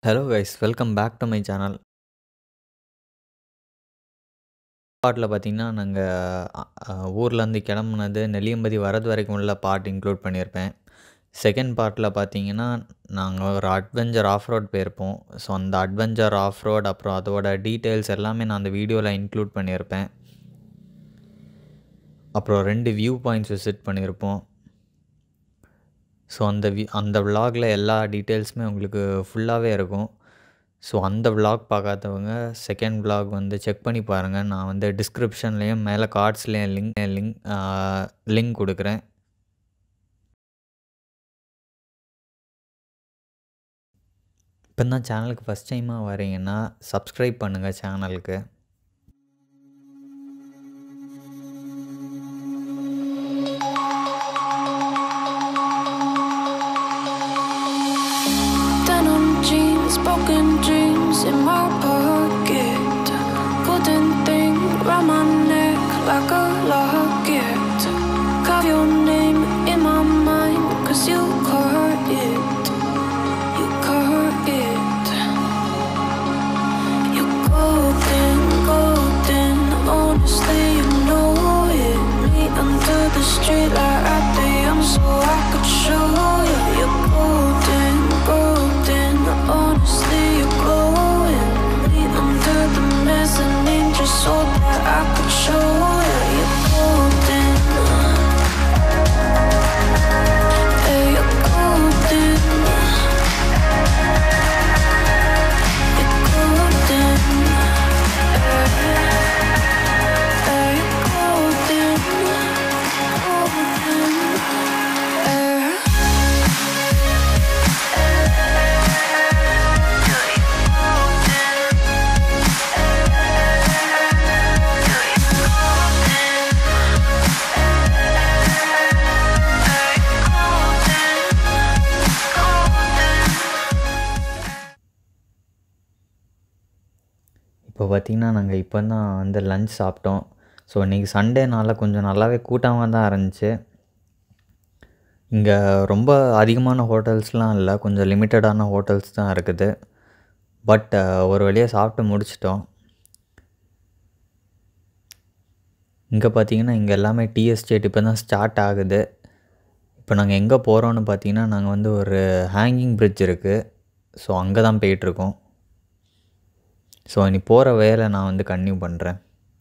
Hello guys welcome back to my channel பாட்டில் பார்த்தீங்கன்னா நாங்கள் ஊர்லேருந்து கிளம்புனது நெல்லியம்பதி வரது வரைக்கும் உள்ள பார்ட் இன்க்ளூட் பண்ணியிருப்பேன் செகண்ட் பார்ட்டில் பார்த்தீங்கன்னா நாங்கள் ஒரு அட்வென்ச்சர் ஆஃப் ரோட் போயிருப்போம் ஸோ அந்த அட்வென்ச்சர் ஆஃப் ரோட் அப்புறம் அதோட டீட்டெயில்ஸ் எல்லாமே நான் அந்த வீடியோவில் இன்க்ளூட் பண்ணியிருப்பேன் அப்புறம் ரெண்டு வியூ பாயிண்ட்ஸ் விசிட் பண்ணியிருப்போம் ஸோ அந்த வி அந்த விலாகில் எல்லா டீட்டெயில்ஸுமே உங்களுக்கு ஃபுல்லாகவே இருக்கும் ஸோ அந்த விலாக் பார்க்காதவங்க செகண்ட் விலாக் வந்து செக் பண்ணி பாருங்கள் நான் வந்து டிஸ்கிரிப்ஷன்லேயும் மேலே கார்ட்ஸ்லேயும் லிங்க் லிங்க் லிங்க் கொடுக்குறேன் இப்போ தான் சேனலுக்கு ஃபஸ்ட் டைமாக வரீங்கன்னா சப்ஸ்கிரைப் பண்ணுங்கள் சேனலுக்கு Denim jeans, broken dreams in my pocket. Golden thing round my neck like a locket. Carve your name in my mind, cause you caught it. You caught it. You're golden, golden. Honestly, you know it. Me under the street light at the young, so I could show you. You're golden, golden. Honestly, you're glowing. Me under the mezzanine, just so that I could show you. You're golden. Yeah, you're golden. You're golden. Yeah, you're golden. Golden. Yeah. இப்போ பார்த்தீங்கன்னா நாங்கள் இப்போ தான் வந்து lunch சாப்பிட்டோம் so இன்றைக்கி சண்டேனால கொஞ்சம் நல்லாவே கூட்டமாக தான் இருந்துச்சு இங்கே ரொம்ப அதிகமான ஹோட்டல்ஸ்லாம் இல்லை கொஞ்சம் லிமிட்டடான ஹோட்டல்ஸ் தான் இருக்குது பட் ஒரு வழியாக சாப்பிட்டு முடிச்சிட்டோம் இங்கே பார்த்தீங்கன்னா இங்கே எல்லாமே டீ எஸ்டேட் இப்போ தான் ஸ்டார்ட் ஆகுது இப்போ நாங்கள் எங்கே போகிறோன்னு பார்த்தீங்கன்னா நாங்கள் வந்து ஒரு ஹேங்கிங் பிரிட்ஜ் இருக்குது ஸோ அங்கே தான் போயிட்டுருக்கோம் ஸோ இனி போகிற வேலை நான் வந்து கன்டினியூ பண்ணுறேன்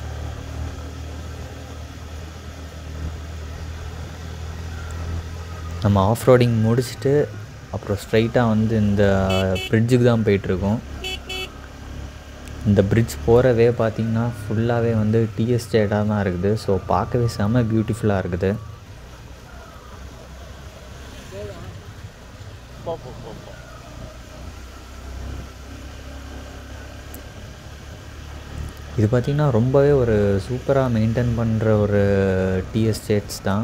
நம்ம ஆஃப் ரோடிங் முடிச்சுட்டு அப்புறம் ஸ்ட்ரைட்டாக வந்து இந்த பிரிட்ஜுக்கு தான் போயிட்டுருக்கோம் இந்த பிரிட்ஜ் போகிறவே பார்த்தீங்கன்னா ஃபுல்லாகவே வந்து டீ எஸ்டேட்டாக தான் இருக்குது ஸோ பார்க்கவே செம பியூட்டிஃபுல்லாக இருக்குது இது பார்த்திங்கன்னா ரொம்பவே ஒரு சூப்பராக மெயின்டைன் பண்ணுற ஒரு டீ எஸ்டேட்ஸ் தான்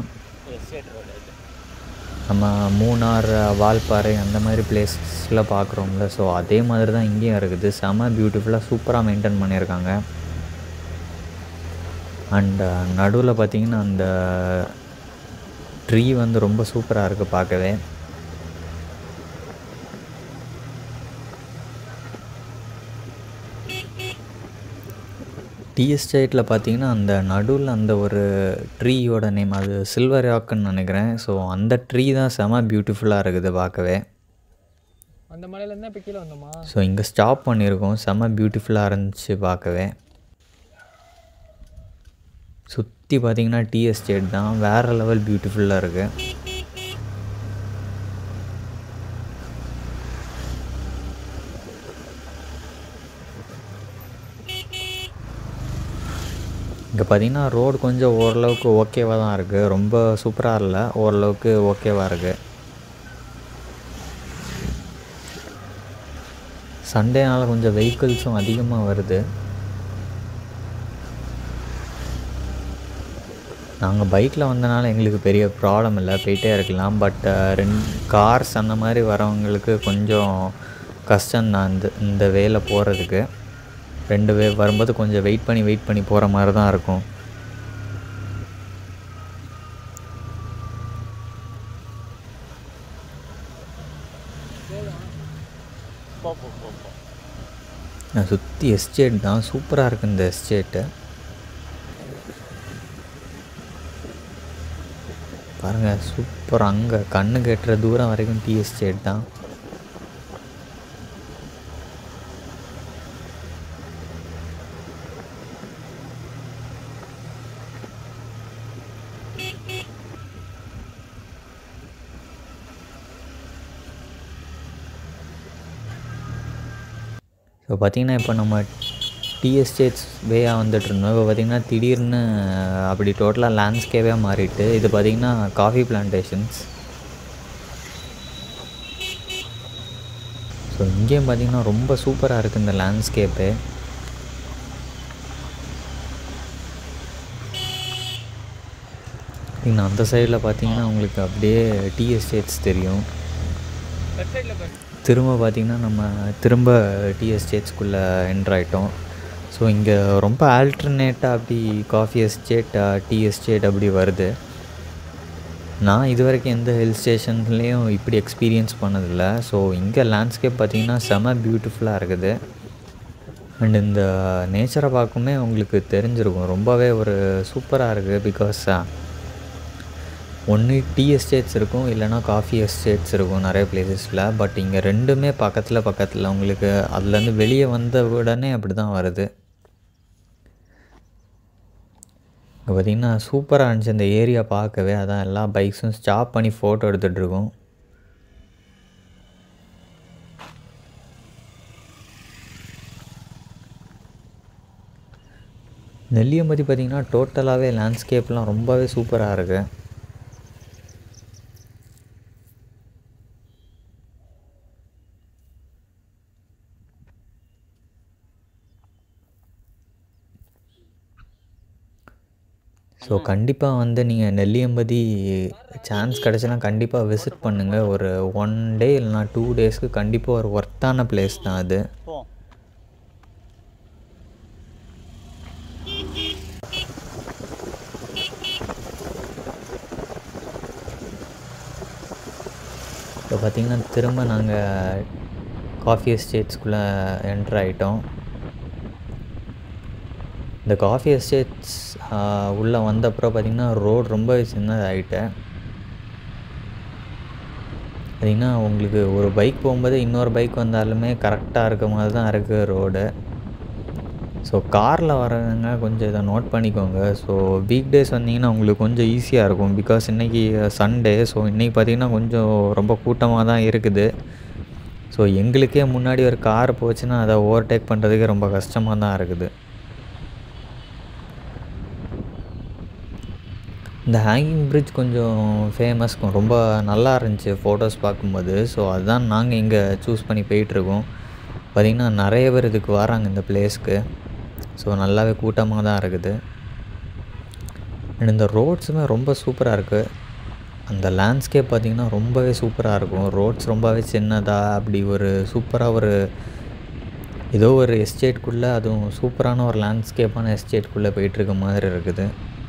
நம்ம மூணார் வால்பாறை அந்த மாதிரி பிளேஸில் பார்க்குறோம்ல ஸோ அதே மாதிரி தான் இங்கேயும் இருக்குது செம பியூட்டிஃபுல்லாக சூப்பராக மெயின்டைன் பண்ணியிருக்காங்க அண்ட் நடுவில் பார்த்திங்கன்னா அந்த ட்ரீ வந்து ரொம்ப சூப்பராக இருக்குது பார்க்கவே டீ எஸ்டேட்டில் பார்த்தீங்கன்னா அந்த நடுவில் அந்த ஒரு ட்ரீயோட நேம் அது சில்வர் யாக்குன்னு நினைக்கிறேன் ஸோ அந்த ட்ரீ தான் செம பியூட்டிஃபுல்லாக இருக்குது பார்க்கவே அந்த மலையிலேருந்து இப்போ கீழே வந்தோமா ஸோ இங்கே ஸ்டாப் பண்ணியிருக்கோம் செம பியூட்டிஃபுல்லாக இருந்துச்சு பார்க்கவே சுற்றி பார்த்தீங்கன்னா டீ எஸ்டேட் தான் வேறு லெவல் பியூட்டிஃபுல்லாக இருக்குது இங்கே பார்த்தீங்கன்னா ரோடு கொஞ்சம் ஓரளவுக்கு ஓகேவாக தான் இருக்குது ரொம்ப சூப்பராக இல்லை ஓரளவுக்கு ஓகேவாக இருக்குது சண்டேனால கொஞ்சம் வெஹிக்கிள்ஸும் அதிகமாக வருது நாங்கள் பைக்கில் வந்தனால எங்களுக்கு பெரிய ப்ராப்ளம் இல்லை போயிட்டே இருக்கலாம் பட் ரெண்டு கார்ஸ் அந்த மாதிரி வரவங்களுக்கு கொஞ்சம் கஷ்டம்தான் இந்த இந்த வேல போகிறதுக்கு ரெண்டு வே வரும்போது கொஞ்சம் வெயிட் பண்ணி வெயிட் பண்ணி போகிற மாதிரி தான் இருக்கும் போ போ போ போ நான் சுற்றி எஸ்டேட் தான் சூப்பராக இருக்குது இந்த எஸ்டேட்டு பாருங்கள் சூப்பர் அங்கே கண்ணு கெட்டுற தூரம் வரைக்கும் டீ எஸ்டேட் தான் ஸோ பார்த்திங்கன்னா இப்போ நம்ம டீ எஸ்டேட்ஸ் வேயாக வந்துட்டு இருந்தோம் இப்போ பார்த்திங்கன்னா திடீர்னு அப்படி டோட்டலாக லேண்ட்ஸ்கேப்பே மாறிட்டு இது பார்த்திங்கன்னா காஃபி பிளான்டேஷன்ஸ் ஸோ இங்கேயும் பார்த்திங்கன்னா ரொம்ப சூப்பராக இருக்குது இந்த லேண்ட்ஸ்கேப்பு நீங்கள் அந்த சைடில் பார்த்தீங்கன்னா உங்களுக்கு அப்படியே டீ எஸ்டேட்ஸ் தெரியும் லெஃப்ட் சைடில் பாரு திரும்ப பார்த்திங்கன்னா நம்ம திரும்ப டீ எஸ்டேட்ஸ்குள்ளே என்ட்ரு ஆகிட்டோம் ஸோ இங்கே ரொம்ப ஆல்டர்னேட்டாக அப்படி காஃபி எஸ்டேட் டீ எஸ்டேட் அப்படி வருது நான் இது வரைக்கும் எந்த ஹில் ஸ்டேஷன்லேயும் இப்படி எக்ஸ்பீரியன்ஸ் பண்ணதில்லை ஸோ இங்கே லேண்ட்ஸ்கேப் பார்த்திங்கன்னா செம பியூட்டிஃபுல்லாக இருக்குது அண்ட் இந்த நேச்சரை பார்க்குமே உங்களுக்கு தெரிஞ்சிருக்கும் ரொம்பவே ஒரு சூப்பராக இருக்குது பிகாஸ் ஒன்று டீ எஸ்டேட்ஸ் இருக்கும் இல்லைனா காஃபி எஸ்டேட்ஸ் இருக்கும் நிறைய பிளேசஸில் பட் இங்கே ரெண்டுமே பக்கத்தில் பக்கத்தில் உங்களுக்கு அதுலேருந்து வெளியே வந்த உடனே அப்படி தான் வருது இங்கே பார்த்திங்கன்னா சூப்பராக இருந்துச்சு இந்த ஏரியா பார்க்கவே அதான் எல்லா பைக்ஸும் ஸ்டாப் பண்ணி ஃபோட்டோ எடுத்துகிட்ருக்கோம் நெல்லியம்பதி பார்த்திங்கன்னா டோட்டலாகவே லேண்ட்ஸ்கேப்லாம் ரொம்பவே சூப்பராக இருக்குது ஸோ கண்டிப்பாக வந்து நீங்கள் நெல்லியம்பதி சான்ஸ் கிடச்சுன்னா கண்டிப்பாக விசிட் பண்ணுங்கள் ஒரு ஒன் டே இல்லைனா டூ டேஸ்க்கு கண்டிப்பாக ஒரு ஒர்த்தான பிளேஸ் தான் அது போ இப்போ பார்த்திங்கன்னா திரும்ப நாங்கள் காஃபி எஸ்டேட்ஸ்குள்ளே என்ட்ரு ஆகிட்டோம் இந்த காஃபி எஸ்டேட்ஸ் உள்ளே வந்தப்புறம் பார்த்திங்கன்னா ரோடு ரொம்ப சின்னதாகிட்டேன் பார்த்திங்கன்னா உங்களுக்கு ஒரு பைக் போகும்போது இன்னொரு பைக் வந்தாலுமே கரெக்டாக இருக்க மாதிரி தான் இருக்குது ரோடு ஸோ காரில் வரவங்க கொஞ்சம் இதை நோட் பண்ணிக்கோங்க ஸோ வீக் டேஸ் வந்தீங்கன்னா உங்களுக்கு கொஞ்சம் ஈஸியாக இருக்கும் பிகாஸ் இன்றைக்கி சண்டே ஸோ இன்றைக்கி பார்த்திங்கன்னா கொஞ்சம் ரொம்ப கூட்டமாக தான் இருக்குது ஸோ எங்களுக்கே முன்னாடி ஒரு கார் போச்சுன்னா அதை ஓவர்டேக் பண்ணுறதுக்கு ரொம்ப கஷ்டமாக தான் இருக்குது இந்த ஹேங்கிங் பிரிட்ஜ் கொஞ்சம் ஃபேமஸ் ரொம்ப நல்லா இருந்துச்சு ஃபோட்டோஸ் பார்க்கும்போது ஸோ அதுதான் நாங்கள் இங்கே சூஸ் பண்ணி போயிட்டுருக்கோம் பார்த்திங்கன்னா நிறைய பேர் இதுக்கு வராங்க இந்த பிளேஸ்க்கு ஸோ நல்லாவே கூட்டமாக தான் இருக்குது அண்ட் இந்த ரோட்ஸுமே ரொம்ப சூப்பராக இருக்குது அந்த லேண்ட்ஸ்கேப் பார்த்திங்கன்னா ரொம்பவே சூப்பராக இருக்கும் ரோட்ஸ் ரொம்பவே சின்னதாக அப்படி ஒரு சூப்பராக ஒரு ஏதோ ஒரு எஸ்டேட்குள்ளே அதுவும் சூப்பரான ஒரு லேண்ட்ஸ்கேப்பான எஸ்டேட்குள்ளே போயிட்டுருக்க மாதிரி இருக்குது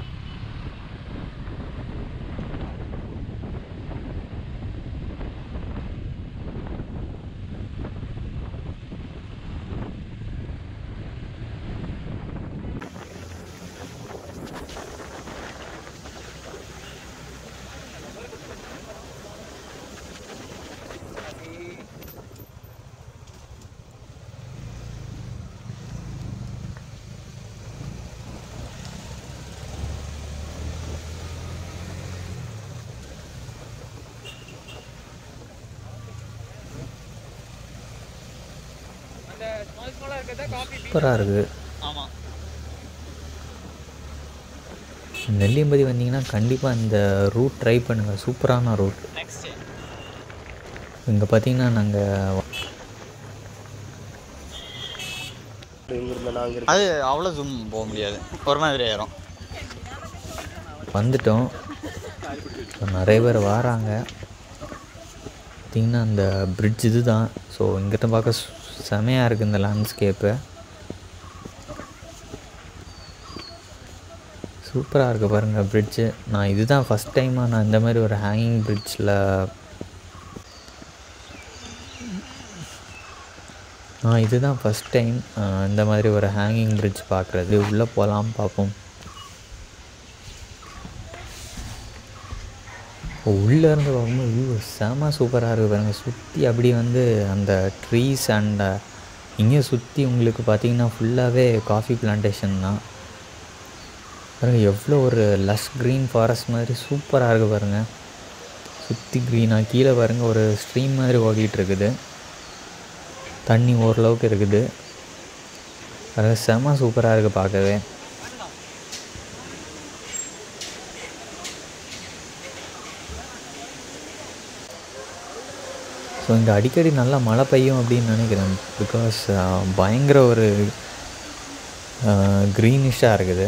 அந்த ஸ்மால் ஸ்மாலாக இருக்கிறதா காஃபி சூப்பராக இருக்குது ஆமாம் நெல்லியம்பதி வந்தீங்கன்னா கண்டிப்பாக இந்த ரூட் ட்ரை பண்ணுங்கள் சூப்பரான ரூட் நெக்ஸ்ட் இங்கே பார்த்தீங்கன்னா நாங்கள் அது அவ்வளோ ஜூம் போக முடியாது ஒரு மாதிரி ஏறும் வந்துட்டோம் ஸோ நிறைய பேர் வராங்க பார்த்திங்கன்னா அந்த பிரிட்ஜ் இது தான் ஸோ இங்கிட்ட பார்க்க சு- செமையாக இருக்குது இந்த லேண்ட்ஸ்கேப்பு சூப்பராக இருக்குது பாருங்கள் பிரிட்ஜு நான் இதுதான் ஃபஸ்ட் டைமாக நான் இந்த மாதிரி ஒரு ஹேங்கிங் பிரிட்ஜில் ஆ இதுதான் ஃபஸ்ட் டைம் இந்த மாதிரி ஒரு ஹேங்கிங் பிரிட்ஜ் பார்க்குறது உள்ளே போகலாம் பார்ப்போம் உள்ளே இருந்து பார்க்கும்போது வியூ செம சூப்பராக இருக்குது பாருங்கள் சுற்றி அப்படி வந்து அந்த ட்ரீஸ் அண்ட் இங்கே சுற்றி உங்களுக்கு பார்த்தீங்கன்னா ஃபுல்லாகவே காஃபி பிளான்டேஷன் தான் பாருங்கள் எவ்வளோ ஒரு லஷ் க்ரீன் ஃபாரஸ்ட் மாதிரி சூப்பராக இருக்குது பாருங்கள் சுற்றி க்ரீனாக கீழே பாருங்கள் ஒரு ஸ்ட்ரீம் மாதிரி ஓடிட்டு இருக்குது தண்ணி ஓரளவுக்கு இருக்குது பாருங்கள் செம சூப்பராக இருக்குது பார்க்கவே ஸோ இங்கே அடிக்கடி நல்லா மழை பெய்யும் அப்படின்னு நினைக்கிறேன் பிகாஸ் பயங்கர ஒரு க்ரீனிஷாக இருக்குது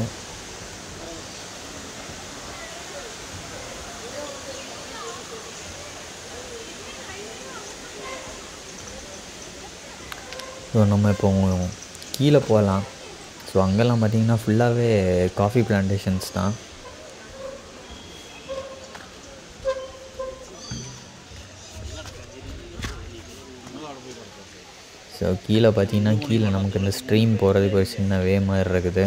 ஸோ நம்ம இப்போ கீழே போகலாம் ஸோ அங்கெல்லாம் பார்த்தீங்கன்னா ஃபுல்லாகவே காஃபி பிளான்டேஷன்ஸ் தான் ஸோ கீழே பார்த்தீங்கன்னா கீழே நமக்கு இந்த ஸ்ட்ரீம் போகிறதுக்கு ஒரு சின்ன வே மாதிரி இருக்குது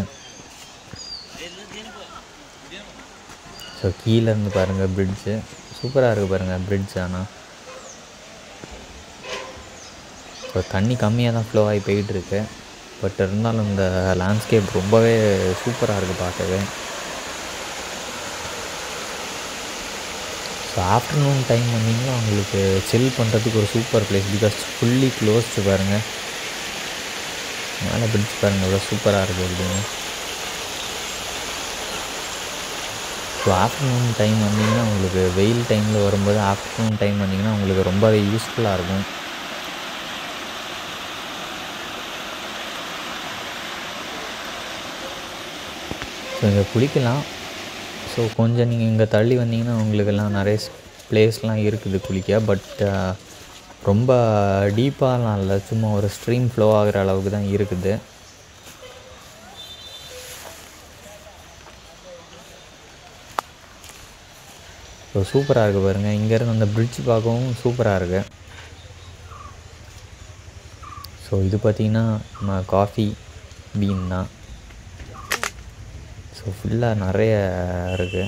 ஸோ கீழே இருந்து பாருங்கள் பிரிட்ஜு சூப்பராக இருக்குது பாருங்கள் பிரிட்ஜ் ஆனால் ஸோ தண்ணி கம்மியாக தான் ஃப்ளோ ஆகி போயிட்டுருக்கு பட் இருந்தாலும் இந்த லேண்ட்ஸ்கேப் ரொம்பவே சூப்பராக இருக்குது பார்க்கவே ஸோ ஆஃப்டர்நூன் டைம் வந்தீங்கன்னா உங்களுக்கு சில் பண்ணுறதுக்கு ஒரு super place because fully closed பாருங்கள் மேலே பிரிட்ஜ் பாருங்கள் எவ்வளோ சூப்பராக இருக்குது அப்படின்னு ஸோ ஆஃப்டர்நூன் டைம் வந்தீங்கன்னா உங்களுக்கு வெயில் டைமில் வரும்போது ஆஃப்டர்நூன் டைம் வந்தீங்கன்னா உங்களுக்கு ரொம்பவே யூஸ்ஃபுல்லாக இருக்கும் ஸோ இங்கே குளிக்கலாம் ஸோ கொஞ்சம் நீங்கள் இங்கே தள்ளி வந்தீங்கன்னா உங்களுக்கெல்லாம் நிறைய பிளேஸ்லாம் இருக்குது குளிக்க பட் ரொம்ப டீப்பாலாம் இல்லை சும்மா ஒரு ஸ்ட்ரீம் ஃப்ளோ ஆகிற அளவுக்கு தான் இருக்குது ஸோ சூப்பராக இருக்குது பாருங்கள் இங்கேருந்து அந்த பிரிட்ஜ் பார்க்கவும் சூப்பராக இருக்குது ஸோ இது பார்த்திங்கன்னா நம்ம காஃபி பீன் தான் ஸோ ஃபுல்லாக நிறைய இருக்குது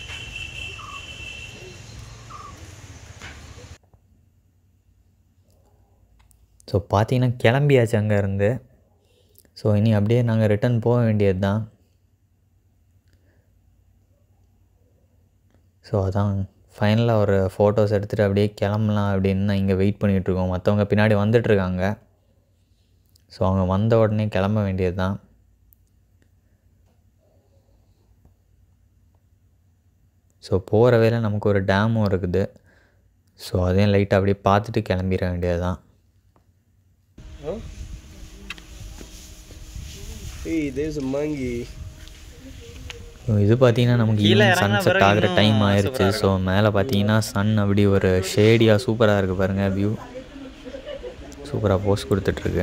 ஸோ பார்த்தீங்கன்னா கிளம்பியாச்சு அங்கேருந்து ஸோ இனி அப்படியே நாங்கள் ரிட்டர்ன் போக வேண்டியது தான் ஸோ அதான் ஃபைனலாக ஒரு ஃபோட்டோஸ் எடுத்துகிட்டு அப்படியே கிளம்பலாம் அப்படின்னு தான் இங்கே வெயிட் பண்ணிகிட்ருக்கோம் மற்றவங்க பின்னாடி வந்துட்டுருக்காங்க ஸோ அவங்க வந்த உடனே கிளம்ப வேண்டியது தான் ஸோ போகிற வேலை நமக்கு ஒரு டேமும் இருக்குது ஸோ அதையும் லைட்டாக அப்படியே பார்த்துட்டு கிளம்பிட வேண்டியது தான் Hey, there's a monkey. இது பார்த்தீங்கன்னா நமக்கு கீழே ஈவினிங் இறங்குன சன்செட் பிறகு ஆகிற இன்னும் டைம் ஆயிடுச்சு சூப்பரா ஸோ மேலே பார்த்தீங்கன்னா சன் அப்படி ஒரு ஷேடியாக சூப்பராக இருக்குது பாருங்கள் வியூ சூப்பராக போஸ் கொடுத்துட்ருக்கு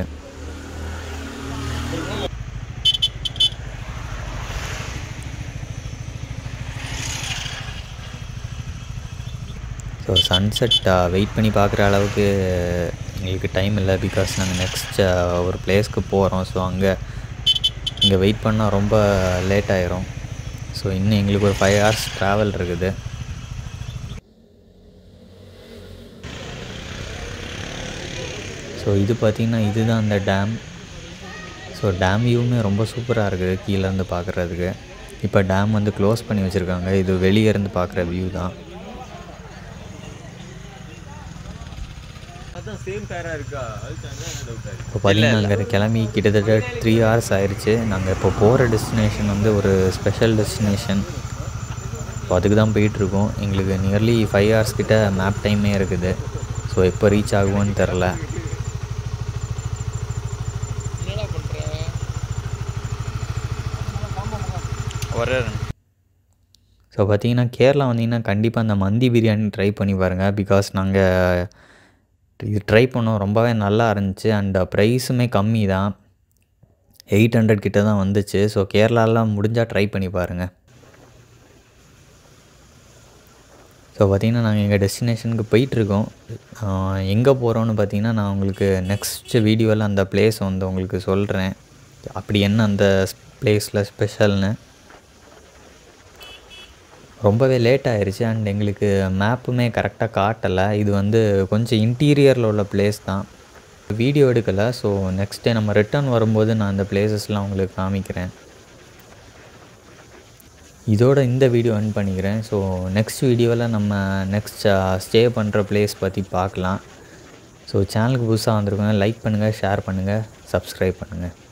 ஸோ சன்செட் வெயிட் பண்ணி பார்க்குற அளவுக்கு எங்களுக்கு டைம் இல்லை பிகாஸ் நாங்கள் நெக்ஸ்ட் ஒரு பிளேஸ்க்கு போகிறோம் ஸோ அங்கே இங்கே வெயிட் பண்ணால் ரொம்ப லேட் ஆயிரும் ஸோ இன்னும் எங்களுக்கு ஒரு ஃபைவ் ஹவர்ஸ் ட்ராவல் இருக்குது ஸோ இது பார்த்திங்கன்னா இதுதான் அந்த டேம் ஸோ டேம் வியூவுமே ரொம்ப சூப்பராக இருக்குது கீழேருந்து பார்க்குறதுக்கு இப்போ டேம் வந்து க்ளோஸ் பண்ணி வச்சுருக்காங்க இது வெளியே இருந்து பார்க்குற வியூ தான் அதான் சேம் பேராக இருக்கா அதுக்கு டவுட்டாக இருக்கு இப்போ பார்த்தீங்கன்னா அங்கே கிளம்பி கிட்டத்தட்ட த்ரீ ஹவர்ஸ் ஆயிடுச்சு நாங்கள் இப்போ போகிற டெஸ்டினேஷன் வந்து ஒரு ஸ்பெஷல் டெஸ்டினேஷன் இப்போ அதுக்கு தான் போயிட்டுருக்கோம் எங்களுக்கு நியர்லி ஃபைவ் ஹவர்ஸ் கிட்ட மேப் டைமே இருக்குது ஸோ எப்போ ரீச் ஆகுவோன்னு தெரில என்னடா பண்ற ஒரே ஸோ பார்த்தீங்கன்னா கேரளா வந்தீங்கன்னா கண்டிப்பாக அந்த மந்தி பிரியாணி ட்ரை பண்ணி பாருங்கள் பிகாஸ் நாங்கள் இது ட்ரை பண்ணோம் ரொம்பவே நல்லா இருந்துச்சு அண்ட் ப்ரைஸுமே கம்மி தான் எயிட் ஹண்ட்ரட் கிட்ட தான் வந்துச்சு ஸோ கேரளாலாம் முடிஞ்சால் ட்ரை பண்ணி பாருங்கள் ஸோ பார்த்திங்கன்னா நாங்கள் எங்கள் டெஸ்டினேஷனுக்கு போயிட்டுருக்கோம் எங்கே போகிறோன்னு பார்த்தீங்கன்னா நான் உங்களுக்கு நெக்ஸ்ட் வீடியோவில் அந்த பிளேஸ் வந்து உங்களுக்கு சொல்கிறேன் அப்படி என்ன அந்த பிளேஸில் ஸ்பெஷல்னு ரொம்பவே லேட் ஆயிடுச்சு அண்ட் எங்களுக்கு மேப்புமே கரெக்டாக காட்டலை இது வந்து கொஞ்சம் இன்டீரியரில் உள்ள பிளேஸ் தான் வீடியோ எடுக்கலை ஸோ நெக்ஸ்ட் டே நம்ம ரிட்டர்ன் வரும்போது நான் அந்த பிளேசஸ்லாம் உங்களுக்கு காமிக்கிறேன் இதோட இந்த வீடியோ என் பண்ணிக்கிறேன் ஸோ நெக்ஸ்ட் வீடியோவில் நம்ம நெக்ஸ்ட் ஸ்டே பண்ணுற பிளேஸ் பற்றி பார்க்கலாம் ஸோ சேனலுக்கு புதுசாக வந்திருக்கோங்க லைக் பண்ணுங்கள் ஷேர் பண்ணுங்கள் சப்ஸ்கிரைப் பண்ணுங்கள்